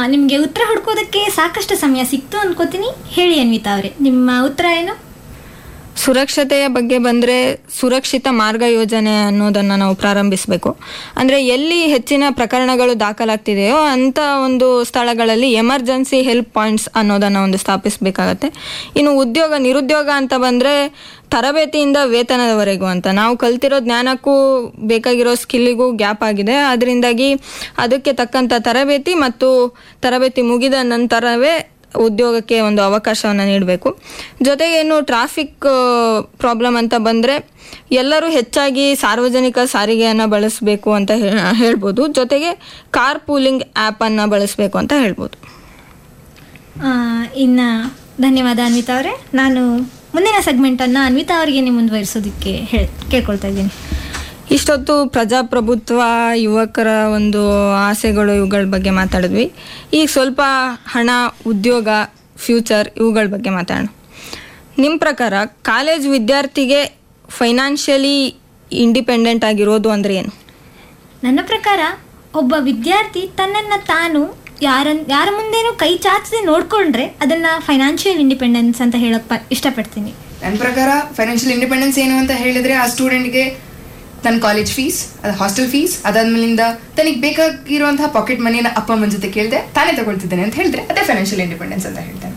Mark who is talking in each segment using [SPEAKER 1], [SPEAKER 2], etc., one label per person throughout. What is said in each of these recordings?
[SPEAKER 1] ನಿಮಗೆ ಉತ್ತರ ಹುಡ್ಕೋದಕ್ಕೆ ಸಾಕಷ್ಟು ಸಮಯ ಸಿಕ್ತು ಅನ್ಕೋತೀನಿ ಹೇಳಿ ಅನ್ವಿತಾ ಅವರೇ ನಿಮ್ಮ ಉತ್ತರ ಏನು
[SPEAKER 2] ಸುರಕ್ಷತೆಯ ಬಗ್ಗೆ ಬಂದರೆ ಸುರಕ್ಷಿತ ಮಾರ್ಗ ಯೋಜನೆ ಅನ್ನೋದನ್ನು ನಾವು ಪ್ರಾರಂಭಿಸಬೇಕು ಅಂದರೆ ಎಲ್ಲಿ ಹೆಚ್ಚಿನ ಪ್ರಕರಣಗಳು ದಾಖಲಾಗ್ತಿದೆಯೋ ಅಂಥ ಒಂದು ಸ್ಥಳಗಳಲ್ಲಿ ಎಮರ್ಜೆನ್ಸಿ ಹೆಲ್ಪ್ ಪಾಯಿಂಟ್ಸ್ ಅನ್ನೋದನ್ನು ಒಂದು ಸ್ಥಾಪಿಸಬೇಕಾಗತ್ತೆ ಇನ್ನು ಉದ್ಯೋಗ ನಿರುದ್ಯೋಗ ಅಂತ ಬಂದರೆ ತರಬೇತಿಯಿಂದ ವೇತನದವರೆಗೂ ಅಂತ ನಾವು ಕಲ್ತಿರೋ ಜ್ಞಾನಕ್ಕೂ ಬೇಕಾಗಿರೋ ಸ್ಕಿಲ್ಲಿಗೂ ಗ್ಯಾಪ್ ಆಗಿದೆ ಅದರಿಂದಾಗಿ ಅದಕ್ಕೆ ತಕ್ಕಂಥ ತರಬೇತಿ ಮತ್ತು ತರಬೇತಿ ಮುಗಿದ ನಂತರವೇ ಉದ್ಯೋಗಕ್ಕೆ ಒಂದು ಅವಕಾಶವನ್ನು ನೀಡಬೇಕು ಜೊತೆಗೆ ಇನ್ನು ಟ್ರಾಫಿಕ್ ಪ್ರಾಬ್ಲಮ್ ಅಂತ ಬಂದರೆ ಎಲ್ಲರೂ ಹೆಚ್ಚಾಗಿ ಸಾರ್ವಜನಿಕ ಸಾರಿಗೆಯನ್ನು ಬಳಸಬೇಕು ಅಂತ ಹೇ- ಹೇಳ್ಬೋದು ಜೊತೆಗೆ ಕಾರ್ ಪೂಲಿಂಗ್ ಆ್ಯಪನ್ನು ಬಳಸಬೇಕು ಅಂತ ಹೇಳ್ಬೋದು
[SPEAKER 1] ಆ, ಇನ್ನ ಧನ್ಯವಾದ ಅನ್ವಿತಾ ಅವರೇ ನಾನು ಮುಂದಿನ ಸೆಗ್ಮೆಂಟನ್ನು ಅನ್ವಿತಾ ಅವರಿಗೆ ಮುಂದುವರಿಸೋದಕ್ಕೆ ಹೇಳಿ ಕೇಳ್ಕೊಳ್ತಾ ಇದ್ದೀನಿ
[SPEAKER 2] ಇಷ್ಟೊತ್ತು ಪ್ರಜಾಪ್ರಭುತ್ವ ಯುವಕರ ಒಂದು ಆಸೆಗಳು ಇವುಗಳ ಬಗ್ಗೆ ಮಾತಾಡಿದ್ವಿ ಈಗ ಸ್ವಲ್ಪ ಹಣ ಉದ್ಯೋಗ ಫ್ಯೂಚರ್ ಇವುಗಳ ಬಗ್ಗೆ ಮಾತಾಡೋಣ ನಿಮ್ಮ ಪ್ರಕಾರ ಕಾಲೇಜ್ ವಿದ್ಯಾರ್ಥಿಗೆ ಫೈನಾನ್ಷಿಯಲಿ ಇಂಡಿಪೆಂಡೆಂಟ್ ಆಗಿರೋದು ಅಂದರೆ ಏನು
[SPEAKER 1] ನನ್ನ ಪ್ರಕಾರ ಒಬ್ಬ ವಿದ್ಯಾರ್ಥಿ ತನ್ನನ್ನು ತಾನು ಯಾರ ಯಾರ ಮುಂದೇನೂ ಕೈ ಚಾಚದೆ ನೋಡ್ಕೊಂಡ್ರೆ ಅದನ್ನು ಫೈನಾನ್ಷಿಯಲ್ ಇಂಡಿಪೆಂಡೆನ್ಸ್ ಅಂತ ಹೇಳಕ್ ಪ ಇಷ್ಟಪಡ್ತೀನಿ
[SPEAKER 3] ನನ್ನ ಪ್ರಕಾರ ಫೈನಾನ್ಷಿಯಲ್ ಇಂಡಿಪೆಂಡೆನ್ಸ್ ಏನು ಅಂತ ಹೇಳಿದ್ರೆ ಆ ಸ್ಟೂಡೆಂಟ್ಗೆ ತನ್ನ ಕಾಲೇಜ್ ಫೀಸ್ ಅದು ಹಾಸ್ಟೆಲ್ ಫೀಸ್ ಅದಾದ್ಮೇಲಿಂದ ತನಗೆ ಬೇಕಾಗಿರುವಂತಹ ಪಾಕೆಟ್ ಮನಿನ ಅಪ್ಪ ಅಮ್ಮನ ಜೊತೆ ಕೇಳಿದೆ ತಾನೇ ತಗೊಳ್ತಿದ್ದೇನೆ ಅಂತ ಹೇಳಿದ್ರೆ ಅದೇ ಫೈನಾನ್ಷಿಯಲ್ ಇಂಡಿಪೆಂಡೆನ್ಸ್ ಅಂತ ಹೇಳ್ತೇನೆ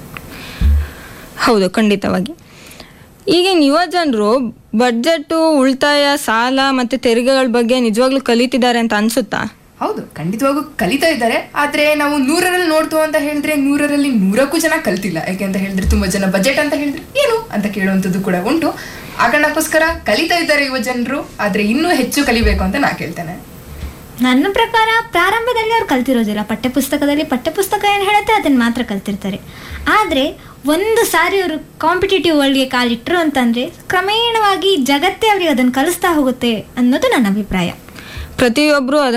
[SPEAKER 2] ಹೌದು ಖಂಡಿತವಾಗಿ ಈಗಿನ ಯುವ ಜನರು ಬಡ್ಜೆಟ್ಟು ಉಳಿತಾಯ ಸಾಲ ಮತ್ತು ತೆರಿಗೆಗಳ ಬಗ್ಗೆ ನಿಜವಾಗ್ಲೂ ಕಲಿತಿದ್ದಾರೆ ಅಂತ ಅನ್ಸುತ್ತಾ
[SPEAKER 3] ಹೌದು ಖಂಡಿತವಾಗೂ ಕಲಿತಾ ಇದ್ದಾರೆ ಆದ್ರೆ ನಾವು ನೂರರಲ್ಲಿ ನೋಡ್ತು ಅಂತ ಹೇಳಿದ್ರೆ ನೂರರಲ್ಲಿ ನೂರಕ್ಕೂ ಜನ ಕಲ್ತಿಲ್ಲ ಯಾಕೆ ಅಂತ ಹೇಳಿದ್ರೆ ತುಂಬಾ ಜನ ಬಜೆಟ್ ಅಂತ ಹೇಳಿದ್ರೆ ಏನು ಅಂತ ಕೇಳುವಂಥದ್ದು ಕೂಡ ಉಂಟು ಆ ಕಾರಣಕ್ಕೋಸ್ಕರ ಕಲಿತಾ ಇದ್ದಾರೆ ಯುವ ಜನರು ಆದ್ರೆ ಇನ್ನೂ ಹೆಚ್ಚು ಕಲಿಬೇಕು ಅಂತ ನಾ ಕೇಳ್ತೇನೆ
[SPEAKER 1] ನನ್ನ ಪ್ರಕಾರ ಪ್ರಾರಂಭದಲ್ಲಿ ಅವ್ರು ಕಲ್ತಿರೋದಿಲ್ಲ ಪಠ್ಯಪುಸ್ತಕದಲ್ಲಿ ಪಠ್ಯಪುಸ್ತಕ ಏನು ಹೇಳುತ್ತೆ ಅದನ್ನು ಮಾತ್ರ ಕಲ್ತಿರ್ತಾರೆ ಆದರೆ ಒಂದು ಸಾರಿ ಅವರು ಕಾಂಪಿಟೇಟಿವ್ ವರ್ಲ್ಡ್ಗೆ ಕಾಲಿಟ್ಟರು ಅಂತಂದರೆ ಕ್ರಮೇಣವಾಗಿ ಜಗತ್ತೇ ಅವರಿಗೆ ಅದನ್ನು ಕಲಿಸ್ತಾ ಹೋಗುತ್ತೆ ಅನ್ನೋದು ನನ್ನ ಅಭಿಪ್ರಾಯ
[SPEAKER 2] ಪ್ರತಿಯೊಬ್ಬರು ಅದನ್ನು